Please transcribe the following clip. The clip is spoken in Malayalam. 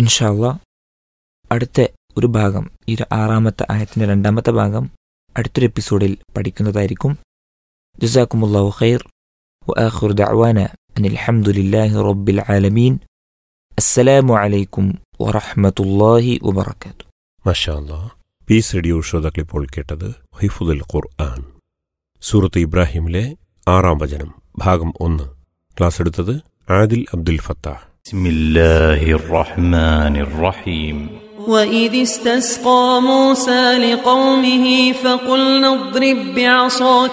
ഇൻഷാല്ല അടുത്ത ഒരു ഭാഗം ഈ ഒരു ആറാമത്തെ ആയത്തിൻ്റെ രണ്ടാമത്തെ ഭാഗം അടുത്തൊരു എപ്പിസോഡിൽ പഠിക്കുന്നതായിരിക്കും ജസാക്കുമുല്ലാഹു ഖൈർ وآخر دعوانا أن الحمد لله رب العالمين السلام عليكم ورحمة الله وبركاته മഷാല്ലാ പീസ് റേഡിയോ ശ്രോതാക്കൾ ഇപ്പോൾ കേട്ടത് ഹിഫുദുൽ ഖുർആൻ സൂറത്ത് ഇബ്രാഹിമിലെ ആറാം വചനം ഭാഗം ഒന്ന് ക്ലാസ് എടുത്തത് ആദിൽ അബ്ദുൽ ഫത്താഹ് بسم الله الرحمن الرحيم وإذ استسقى موسى لقومه فقلنا اضرب بعصاك